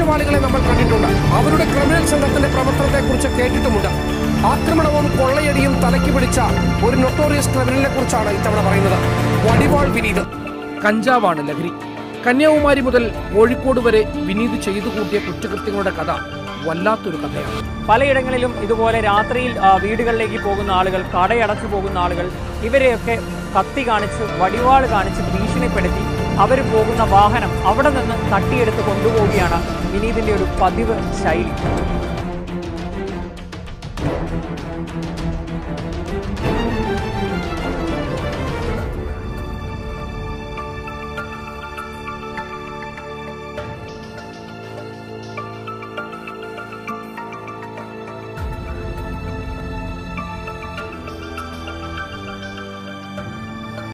കുറ്റവാളികളെ നമ്മൾ കണ്ടിട്ടുണ്ട് അവരുടെ ക്രിമിനൽ സംഘത്തിന്റെ പ്രവർത്തനത്തെ കുറിച്ച് കേട്ടിട്ടുമുണ്ട് ആക്രമണവും കൊള്ളയടിയും തലയ്ക്ക് പിടിച്ച ഒരു നൊട്ടോറിയസ് ക്രിമിനലിനെ കുറിച്ചാണ് ഇത്തവണ പറയുന്നത് വടിവാൾ വിനീത് കഞ്ചാവാണ് ലഹരി കന്യാകുമാരി മുതൽ കോഴിക്കോട് വരെ വിനീത് ചെയ്തു കൂട്ടിയ കുറ്റകൃത്യങ്ങളുടെ കഥ വല്ലാത്തൊരു കഥയാണ് പലയിടങ്ങളിലും ഇതുപോലെ രാത്രിയിൽ ആ, വീടുകളിലേക്ക് പോകുന്ന ആളുകൾ കടയടച്ചു പോകുന്ന ആളുകൾ ഇവരെയൊക്കെ കത്തി കാണിച്ച് വടിവാൾ കാണിച്ച് ഭീഷണിപ്പെടുത്തി അവർ പോകുന്ന വാഹനം അവിടെ നിന്ന് തട്ടിയെടുത്ത് കൊണ്ടുപോവുകയാണ് വിനീതിന്റെ ഒരു പതിവ് ശൈലി